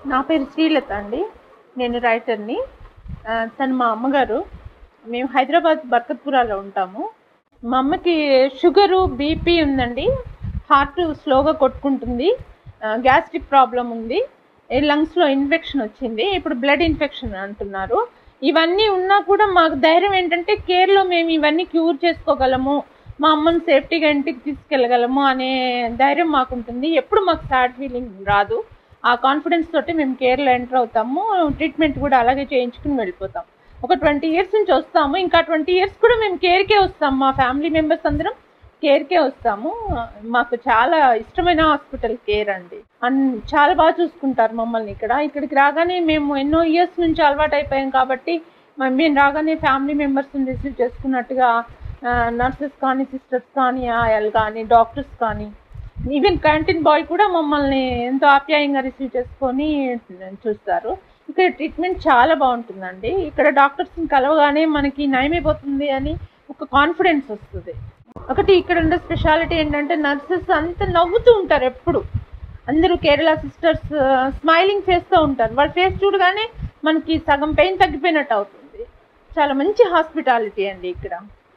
నా పేరు శ్రీలత అండి నేను రైటర్ని ఆ, తను మా అమ్మగారు మేము హైదరాబాద్ బర్కత్పురాలో ఉంటాము మా అమ్మకి షుగరు బీపీ ఉందండి హార్ట్ స్లోగా కొట్టుకుంటుంది గ్యాస్ట్రిక్ ప్రాబ్లం ఉంది లంగ్స్లో ఇన్ఫెక్షన్ వచ్చింది ఇప్పుడు బ్లడ్ ఇన్ఫెక్షన్ అంటున్నారు ఇవన్నీ ఉన్నా కూడా మాకు ధైర్యం ఏంటంటే కేర్లో మేము ఇవన్నీ క్యూర్ చేసుకోగలము మా అమ్మని సేఫ్టీగా ఇంటికి తీసుకెళ్ళగలము అనే ధైర్యం మాకు ఉంటుంది ఎప్పుడు మాకు సాడ్ ఫీలింగ్ రాదు ఆ కాన్ఫిడెన్స్ తోటి మేము కేర్లో ఎంటర్ అవుతాము ట్రీట్మెంట్ కూడా అలాగే చేయించుకుని వెళ్ళిపోతాం ఒక ట్వంటీ ఇయర్స్ నుంచి వస్తాము ఇంకా ట్వంటీ ఇయర్స్ కూడా మేము కేర్కే వస్తాము మా ఫ్యామిలీ మెంబర్స్ అందరం కేర్కే వస్తాము మాకు చాలా ఇష్టమైన హాస్పిటల్ కేర్ అండి అన్ చాలా బాగా చూసుకుంటారు మమ్మల్ని ఇక్కడ ఇక్కడికి రాగానే మేము ఎన్నో ఇయర్స్ నుంచి అలవాటు అయిపోయాం కాబట్టి మ- మేము రాగానే ఫ్యామిలీ మెంబర్స్ని రిసీవ్ చేసుకున్నట్టుగా నర్సెస్ కానీ సిస్టర్స్ కానీ ఆయాలు కానీ డాక్టర్స్ కానీ ఈవెన్ క్యాంటీన్ బాయ్ కూడా మమ్మల్ని ఎంతో ఆప్యాయంగా రిసీవ్ చేసుకొని చూస్తారు ఇక్కడ ట్రీట్మెంట్ చాలా బాగుంటుందండి ఇక్కడ డాక్టర్స్ని కలవగానే మనకి నయమైపోతుంది అని ఒక కాన్ఫిడెన్స్ వస్తుంది ఒకటి ఇక్కడ ఉండే స్పెషాలిటీ ఏంటంటే నర్సెస్ అంత నవ్వుతూ ఉంటారు ఎప్పుడు అందరూ కేరళ సిస్టర్స్ స్మైలింగ్ చేస్తూ ఉంటారు వాళ్ళ ఫేస్ చూడగానే మనకి సగం పెయిన్ తగ్గిపోయినట్టు అవుతుంది చాలా మంచి హాస్పిటాలిటీ అండి ఇక్కడ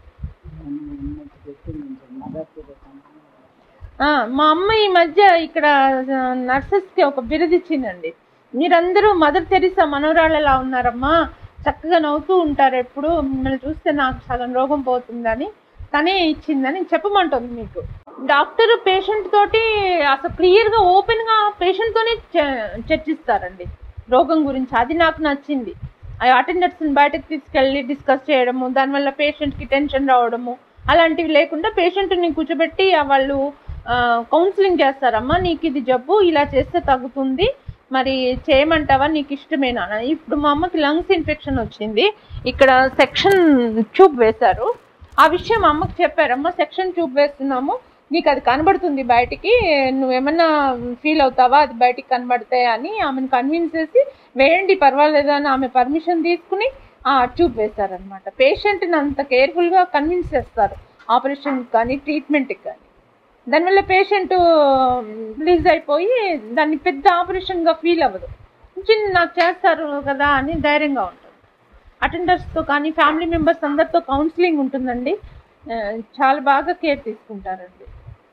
ఆ, మా అమ్మ ఈ మధ్య ఇక్కడ నర్సెస్కి ఒక బిరుదు ఇచ్చిందండి మీరందరూ మదర్ తెరిసా మనోరాళ్ళలా ఉన్నారమ్మా చక్కగా నవ్వుతూ ఉంటారు ఎప్పుడు మిమ్మల్ని చూస్తే నాకు సగం రోగం పోతుందని తనే ఇచ్చిందని చెప్పమంటుంది మీకు డాక్టర్ పేషెంట్ తోటి అసలు క్లియర్గా ఓపెన్గా పేషెంట్తోనే చర్చిస్తారండి రోగం గురించి అది నాకు నచ్చింది ఆ అటెండర్స్ని బయటకు తీసుకెళ్ళి డిస్కస్ చేయడము దానివల్ల పేషెంట్కి టెన్షన్ రావడము అలాంటివి లేకుండా పేషెంట్ని కూర్చోబెట్టి ఆ వాళ్ళు కౌన్సిలింగ్ చేస్తారమ్మా నీకు ఇది జబ్బు ఇలా చేస్తే తగ్గుతుంది మరి చేయమంటావా నీకు ఇష్టమేనా అని. ఇప్పుడు మా అమ్మకి లంగ్స్ ఇన్ఫెక్షన్ వచ్చింది ఇక్కడ సెక్షన్ ట్యూబ్ వేశారు ఆ విషయం మా అమ్మకి చెప్పారమ్మా సెక్షన్ ట్యూబ్ వేస్తున్నాము నీకు అది కనబడుతుంది బయటికి నువ్వేమన్నా ఫీల్ అవుతావా అది బయటికి కనబడితే అని ఆమెను కన్విన్స్ చేసి వేయండి పర్వాలేదు అని ఆమె పర్మిషన్ తీసుకుని ఆ ట్యూబ్ వేశారనమాట పేషెంట్ని అంత కేర్ఫుల్గా కన్విన్స్ చేస్తారు ఆపరేషన్కి కానీ ట్రీట్మెంట్కి కానీ దానివల్ల పేషెంట్ రిలీజ్ అయిపోయి దాన్ని పెద్ద ఆపరేషన్గా ఫీల్ అవ్వదు చిన్న నాకు చేస్తారు కదా అని ధైర్యంగా ఉంటుంది అటెండర్స్తో కానీ ఫ్యామిలీ మెంబర్స్ అందరితో కౌన్సిలింగ్ ఉంటుందండి ఆ, చాలా బాగా కేర్ తీసుకుంటారండి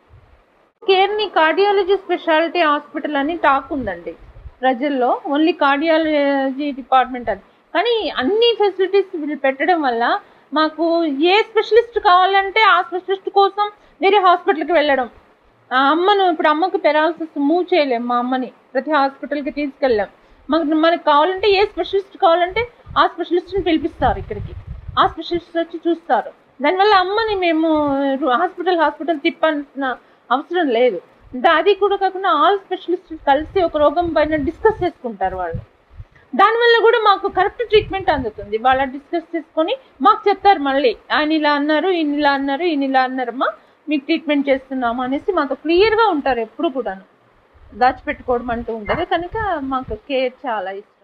కేర్ని కార్డియాలజీ స్పెషాలిటీ హాస్పిటల్ అని టాక్ ఉందండి ప్రజల్లో ఓన్లీ కార్డియాలజీ డిపార్ట్మెంట్ అని కానీ అన్ని ఫెసిలిటీస్ వీళ్ళు పెట్టడం వల్ల మాకు ఏ స్పెషలిస్ట్ కావాలంటే ఆ స్పెషలిస్ట్ కోసం వేరే హాస్పిటల్కి వెళ్ళడం ఆ అమ్మను ఇప్పుడు అమ్మకు పెరాలసిస్ మూవ్ చేయలేం మా అమ్మని ప్రతి హాస్పిటల్కి తీసుకెళ్ళాం మాకు మనకు కావాలంటే ఏ స్పెషలిస్ట్ కావాలంటే ఆ స్పెషలిస్ట్ని పిలిపిస్తారు ఇక్కడికి ఆ స్పెషలిస్ట్ వచ్చి చూస్తారు దానివల్ల అమ్మని మేము హాస్పిటల్ హాస్పిటల్ తిప్పాల్సిన అవసరం లేదు దా- అది కూడా కాకుండా ఆల్ స్పెషలిస్ట్ కలిసి ఒక రోగం పైన డిస్కస్ చేసుకుంటారు వాళ్ళు దానివల్ల కూడా మాకు కరెక్ట్ ట్రీట్మెంట్ అందుతుంది వాళ్ళ డిస్కస్ చేసుకొని మాకు చెప్తారు మళ్ళీ ఆయన ఇలా అన్నారు ఈయన ఇలా అన్నారు ఈయన ఇలా అన్నారమ్మా మీకు ట్రీట్మెంట్ చేస్తున్నాము అనేసి మాకు క్లియర్గా ఉంటారు ఎప్పుడు కూడాను దాచిపెట్టుకోవడం అంటూ ఉండదు కనుక మాకు కేర్ చాలా ఇష్టం